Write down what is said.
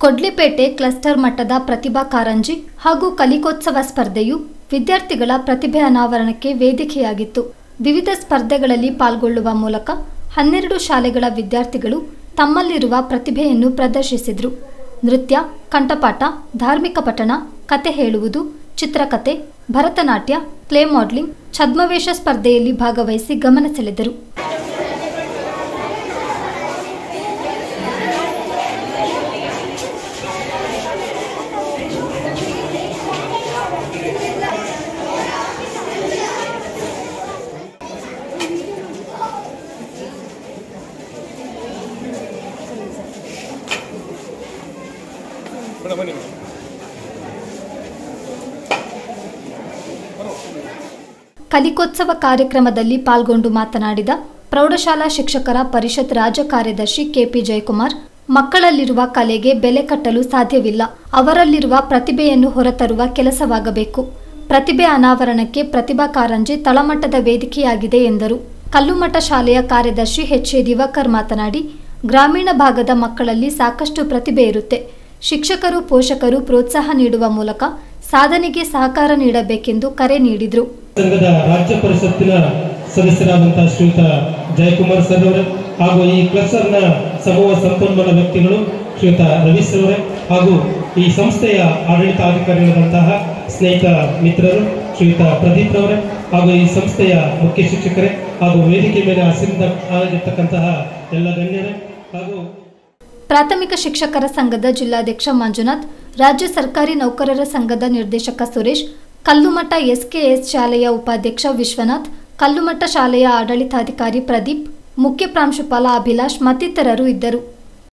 Kodlipete cluster ಮಟ್ಟದ ಪ್ರತಿಭಾ ಕಾರಂಜಿ ಹಾಗೂ ಕಲಿಕೋತ್ಸವ ಸ್ಪರ್ಧೆಯು ವಿದ್ಯಾರ್ಥಿಗಳ ಪ್ರತಿಭೆ ಅನಾವರಣಕ್ಕೆ ವೇದಿಕೆಯಾಗಿತ್ತು ವಿವಿಧ ಸ್ಪರ್ಧೆಗಳಲ್ಲಿ ಪಾಲ್ಗೊಳ್ಳುವ ಮೂಲಕ ಹನ್ನೆರಡು ಶಾಲೆಗಳ ವಿದ್ಯಾರ್ಥಿಗಳು ತಮ್ಮಲ್ಲಿರುವ ಪ್ರತಿಭೆಯನ್ನು ಪ್ರದರ್ಶಿಸಿದರು ನೃತ್ಯ ಕಂಠಪಾಠ ಧಾರ್ಮಿಕ ಪಠಣ ಕತೆ ಹೇಳುವುದು ಚಿತ್ರಕಥೆ ಭರತನಾಟ್ಯ ಕ್ಲೇ ಮಾಡ್ಲಿಂಗ್ ಛದ್ಮವೇಷ ಸ್ಪರ್ಧೆಯಲ್ಲಿ ಭಾಗವಹಿಸಿ ಗಮನ ಸೆಳೆದರು ಮೇಡಮ್ ಬನ್ನಿ ಮೇಡಮ್ ಕಲಿಕೋತ್ಸವ ಕಾರ್ಯಕ್ರಮದಲ್ಲಿ ಪಾಲ್ಗೊಂಡು ಮಾತನಾಡಿದ ಪ್ರೌಢಶಾಲಾ ಶಿಕ್ಷಕರ ಪರಿಷತ್ ರಾಜ್ಯ ಕಾರ್ಯದರ್ಶಿ ಕೆಪಿ ಜಯಕುಮಾರ್ ಮಕ್ಕಳಲ್ಲಿರುವ ಕಲೆಗೆ ಬೆಲೆ ಕಟ್ಟಲು ಸಾಧ್ಯವಿಲ್ಲ ಅವರಲ್ಲಿರುವ ಪ್ರತಿಭೆಯನ್ನು ಹೊರತರುವ ಕೆಲಸವಾಗಬೇಕು ಪ್ರತಿಭೆ ಅನಾವರಣಕ್ಕೆ ಪ್ರತಿಭಾ ಕಾರಂಜಿ ತಳಮಟ್ಟದ ವೇದಿಕೆಯಾಗಿದೆ ಎಂದರು ಕಲ್ಲುಮಠ ಶಾಲೆಯ ಕಾರ್ಯದರ್ಶಿ ಎಚ್ ಎ ದಿವಾಕರ್ ಮಾತನಾಡಿ ಗ್ರಾಮೀಣ ಭಾಗದ ಮಕ್ಕಳಲ್ಲಿ ಸಾಕಷ್ಟು ಪ್ರತಿಭೆ ಇರುತ್ತೆ ಶಿಕ್ಷಕರು ಪೋಷಕರು ಪ್ರೋತ್ಸಾಹ ನೀಡುವ ಮೂಲಕ ಸಾಧನೆಗೆ ಸಹಕಾರ ನೀಡಬೇಕೆಂದು ಕರೆ ನೀಡಿದರು ಸಂಘದ ರಾಜ್ಯ ಪರಿಷತ್ತಿನ ಸದಸ್ಯರಾದಂತಹ ಶ್ರೀಯುತ ಜಯಕುಮಾರ್ ಸರ್ ಅವರೇ ಹಾಗೂ ಈ ಕ್ಲಸ್ಟರ್ನ ಸಮೂಹ ಸಂಪನ್ಮೂಲ ವ್ಯಕ್ತಿಗಳು ಶ್ರೀಯುತ ರವಿ ಸರ್ ಅವರೇ ಹಾಗೂ ಈ ಸಂಸ್ಥೆಯ ಆಡಳಿತಾಧಿಕಾರಿಗಳಾದಂತಹ ಸ್ನೇಹಿತ ಮಿತ್ರರು ಶ್ರೀಯುತ ಪ್ರದೀಪ್ ಅವರೇ ಹಾಗೂ ಈ ಸಂಸ್ಥೆಯ ಮುಖ್ಯ ಶಿಕ್ಷಕರೇ ಹಾಗೂ ವೇದಿಕೆ ಮೇಲೆ ಆಸೀನ ಆಗಿರ್ತಕ್ಕಂತಹ ಎಲ್ಲ ಗಣ್ಯರೇ ಹಾಗೂ ಪ್ರಾಥಮಿಕ ಶಿಕ್ಷಕರ ಸಂಘದ ಜಿಲ್ಲಾಧ್ಯಕ್ಷ ಮಂಜುನಾಥ್ ರಾಜ್ಯ ಸರ್ಕಾರಿ ನೌಕರರ ಸಂಘದ ನಿರ್ದೇಶಕ ಸುರೇಶ್ ಕಲ್ಲುಮಠ ಎಸ್ಕೆಎಸ್ ಶಾಲೆಯ ಉಪಾಧ್ಯಕ್ಷ ವಿಶ್ವನಾಥ್ ಕಲ್ಲುಮಠ ಶಾಲೆಯ ಆಡಳಿತಾಧಿಕಾರಿ ಪ್ರದೀಪ್ ಮುಖ್ಯ ಪ್ರಾಂಶುಪಾಲ ಅಭಿಲಾಷ್ ಮತ್ತಿತರರು ಇದ್ದರು